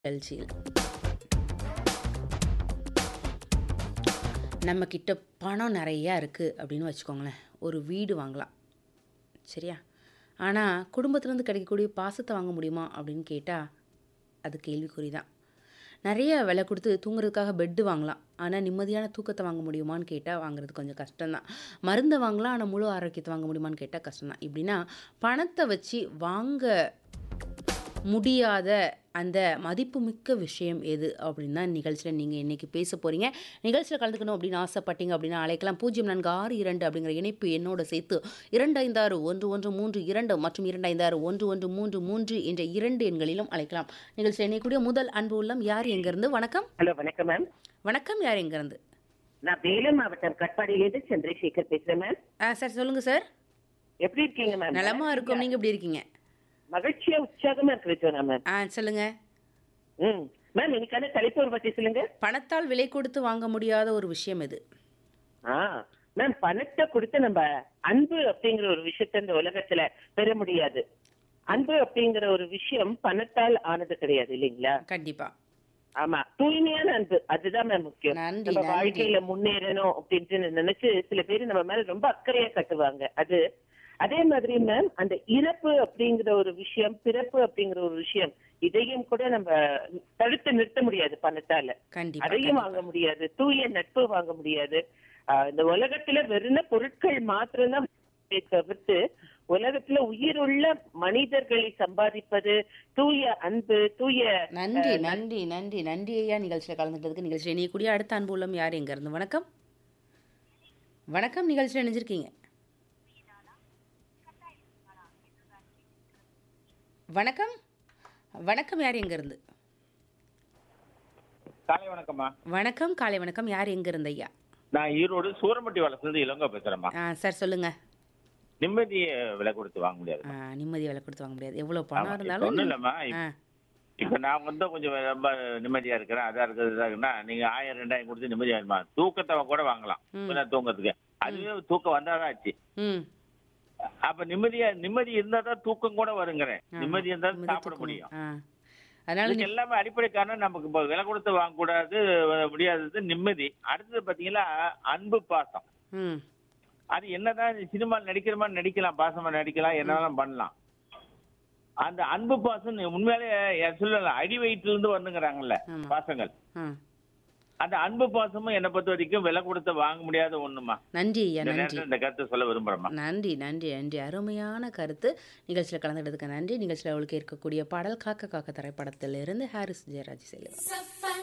நிகழ்ச்சியில் நம்ம கிட்ட பணம் நிறையா இருக்குது அப்படின்னு வச்சுக்கோங்களேன் ஒரு வீடு வாங்கலாம் சரியா ஆனால் குடும்பத்துலேருந்து கிடைக்கக்கூடிய பாசத்தை வாங்க முடியுமா அப்படின்னு கேட்டால் அது கேள்விக்குறி தான் நிறைய விலை கொடுத்து தூங்குறதுக்காக பெட்டு வாங்கலாம் ஆனால் நிம்மதியான தூக்கத்தை வாங்க முடியுமான்னு கேட்டால் வாங்குறது கொஞ்சம் கஷ்டம்தான் மருந்தை வாங்கலாம் ஆனால் முழு ஆரோக்கியத்தை வாங்க முடியுமான்னு கேட்டால் கஷ்டம்தான் இப்படின்னா பணத்தை வச்சு வாங்க முடியாத அந்த மதிப்புமிக்க விஷயம் எது அப்படின்னு தான் நிகழ்ச்சியில் நீங்கள் இன்றைக்கி பேச போகிறீங்க நிகழ்ச்சியில் கலந்துக்கணும் அப்படின்னு ஆசைப்பட்டீங்க அப்படின்னா அழைக்கலாம் பூஜ்ஜியம் நான்கு ஆறு இரண்டு அப்படிங்கிற இணைப்பு என்னோட சேர்த்து இரண்டு ஐந்தாறு ஒன்று ஒன்று மூன்று இரண்டு மற்றும் இரண்டு ஐந்தாறு ஒன்று ஒன்று மூன்று மூன்று என்ற இரண்டு எண்களிலும் அழைக்கலாம் நிகழ்ச்சியில் இணையக்கூடிய முதல் அன்பு உள்ளம் யார் எங்கேருந்து வணக்கம் ஹலோ வணக்கம் மேம் வணக்கம் யார் எங்கேருந்து நான் வேலூர் மாவட்டம் கட்பாடியிலிருந்து சந்திரசேகர் பேசுறேன் மேம் ஆ சார் சொல்லுங்கள் சார் எப்படி இருக்கீங்க மேம் நலமா இருக்கும் நீங்கள் எப்படி இருக்கீங்க மகிழ்ச்சியா உற்சாகமா இருக்கு விஜயனா மேம் ஆ சொல்லுங்கள் ம் மேம் இன்னைக்கான தலைப்பு ஒரு பத்தி சொல்லுங்க பணத்தால் விலை கொடுத்து வாங்க முடியாத ஒரு விஷயம் எது ஆ மேம் பணத்தை கொடுத்து நம்ம அன்பு அப்படிங்கிற ஒரு விஷயத்த இந்த உலகத்துல பெற முடியாது அன்பு அப்படிங்கிற ஒரு விஷயம் பணத்தால் ஆனது கிடையாது இல்லைங்களா கண்டிப்பாக ஆமா தூய்மையான அன்பு அதுதான் மேம் முக்கியம் நன்றி, நம்ம நன்றி. வாழ்க்கையில முன்னேறணும் அப்படின்ட்டு நினைச்சு சில பேர் நம்ம மேல ரொம்ப அக்கறையா கட்டுவாங்க அது அதே மாதிரி மேம் அந்த இறப்பு அப்படிங்கிற ஒரு விஷயம் பிறப்பு அப்படிங்கிற ஒரு விஷயம் இதையும் கூட நம்ம தடுத்து நிறுத்த முடியாது பணத்தால கண்டிப்பா அதையும் வாங்க முடியாது தூய நட்பு வாங்க முடியாது ஆஹ் இந்த உலகத்துல வெறும் பொருட்கள் மாத்திரம்தான் தவிர்த்து உலகத்துல உயிருள்ள மனிதர்களை சம்பாதிப்பது தூய அன்பு தூய நன்றி நன்றி நன்றி நன்றி ஐயா நிகழ்ச்சியில் கலந்துட்டதுக்கு நிகழ்ச்சியில் இணையக்கூடிய அடுத்த அன்பு உள்ளம் யார் எங்க இருந்து வணக்கம் வணக்கம் நிகழ்ச்சியில் இணைஞ்சிருக்கீங்க வணக்கம் வணக்கம் யார் எங்க இருந்து காலை வணக்கம்மா வணக்கம் காலை வணக்கம் யார் எங்க இருந்து ஐயா நான் ஈரோடு சூரம்பட்டி வளர்த்துலேருந்து இளங்கோ பேசுறேம்மா ஆ சார் சொல்லுங்க நிம்மதியை விலை கொடுத்து வாங்க முடியாது ஆ, நிம்மதி விலை கொடுத்து வாங்க முடியாது எவ்வளோ பணம் ஆமா, இப்ப இருந்தாலும் ஒண்ணும் இல்லம்மா ஆ இப்ப நான் வந்து கொஞ்சம் ரொம்ப நிம்மதியா இருக்கிறேன் அதா இருக்குது இதா இருக்குன்னா நீங்க ஆயிரம் ரெண்டாயிரம் கொடுத்து நிம்மதியா இருமா தூக்கத்தை கூட வாங்கலாம் ம். இப்ப நான் தூங்கறதுக்கு அதுவே தூக்கம் வந்தாதான் ஆச்சு ம் அப்ப நிம்மதியா நிம்மதி இருந்தா தான் தூக்கம் கூட வருங்கிறேன் ஆமா. நிம்மதி இருந்தா நிம்மதி சாப்பிட தூக்கம். முடியும் ஆ அதனால இதுக்கு எல்லாமே அடிப்படை காரணம் நமக்கு இப்ப விலை கொடுத்து வாங்கக்கூடாது முடியாதது நிம்மதி அடுத்தது பாத்தீங்கன்னா அன்பு பாசம் ம் அது என்னதான் சினிமாவில் நடிக்கிற மாதிரி நடிக்கலாம் பாசமா நடிக்கலாம் என்ன வேணாலும் பண்ணலாம் அந்த அன்பு பாசம் நீ உண்மையாலே என் சொல்லல அடி வயிற்றுல இருந்து வந்துங்கிறாங்கல்ல ஆமா. பாசங்கள் ஆ அந்த அன்பு பாசமும் என்னை பொறுத்த வரைக்கும் விலை கொடுத்து வாங்க முடியாத ஒண்ணுமா நன்றி ஐயா இந்த நன்றி நேரத்தில் இந்த கருத்தை சொல்ல விரும்புறேம்மா நன்றி நன்றி நன்றி அருமையான கருத்து நிகழ்ச்சியில் கலந்துக்கிறதுக்கு நன்றி நிகழ்ச்சியில் அவளுக்கு இருக்கக்கூடிய பாடல் காக்க காக்க திரைப்படத்திலிருந்து ஹாரிஸ் ஜெயராஜ் செய்யலாம்